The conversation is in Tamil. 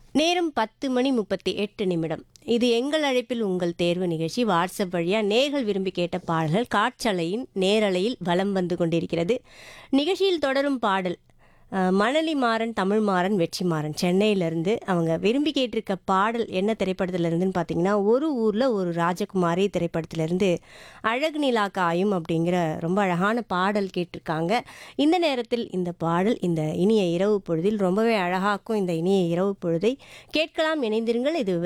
நேரம் பத்து மணி முப்பத்தி எட்டு நிமிடம் இது எங்கள் அழைப்பில் உங்கள் தேர்வு நிகழ்ச்சி வாட்ஸ்அப் வழியாக நேர்கள் விரும்பி கேட்ட பாடல்கள் காற்றலையின் நேரலையில் வலம் வந்து கொண்டிருக்கிறது நிகழ்ச்சியில் தொடரும் பாடல் அஹ், மணலி மாறன் தமிழ் மாறன் வெற்றி மாறன் சென்னையிலேருந்து அவங்க விரும்பி கேட்டிருக்க பாடல் என்ன திரைப்படத்துல இருந்துன்னு பார்த்தீங்கன்னா ஒரு ஊரில் ஒரு ராஜகுமாரி திரைப்படத்திலிருந்து அழகு நிலா காயும் அப்படிங்கிற ரொம்ப அழகான பாடல் கேட்டிருக்காங்க இந்த நேரத்தில் இந்த பாடல் இந்த இனிய இரவு பொழுதில் ரொம்பவே அழகாக்கும் இந்த இனிய இரவு பொழுதை கேட்கலாம் இணைந்திருங்கள் இது